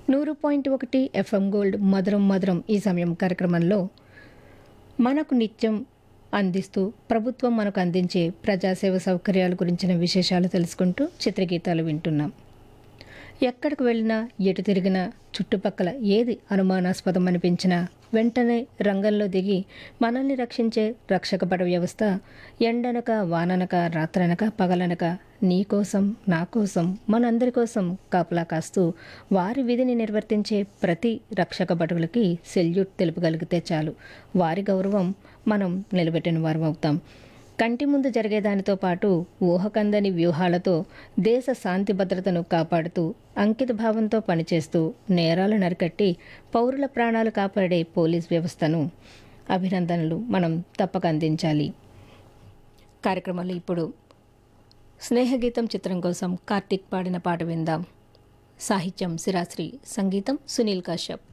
నూరు పాయింట్ ఒకటి FM gold మధురం మధురం ఈ సమయం కార్యక్రమంలో మనకు నిత్యం అందిస్తూ ప్రభుత్వం మనకు అందించే ప్రజాసేవ సౌకర్యాల గురించిన విశేషాలు తెలుసుకుంటూ చిత్రగీతాలు వింటున్నాం ఎక్కడికి వెళ్ళినా ఎటు తిరిగినా చుట్టుపక్కల ఏది అనుమానాస్పదం అనిపించినా వెంటనే రంగంలో దిగి మనల్ని రక్షించే రక్షక పడ వ్యవస్థ ఎండనక వాననక రాత్రనక పగలనక నీ కోసం నా కోసం మనందరి కోసం కాపలా కాస్తూ వారి విధిని నిర్వర్తించే ప్రతి రక్షక భటులకి సెల్యూట్ తెలుపగలిగితే చాలు వారి గౌరవం మనం నిలబెట్టిన వారం అవుతాం కంటి ముందు జరిగేదానితో పాటు ఊహకందని వ్యూహాలతో దేశ శాంతి భద్రతను కాపాడుతూ అంకిత భావంతో పనిచేస్తూ నేరాలు నరికట్టి పౌరుల ప్రాణాలు కాపాడే పోలీస్ వ్యవస్థను అభినందనలు మనం తప్పక అందించాలి కార్యక్రమంలో ఇప్పుడు స్నేహగీతం చిత్రం కోసం కార్తీక్ పాడిన పాట విందాం సాహిత్యం సిరాశ్రీ సంగీతం సునీల్ కశ్యప్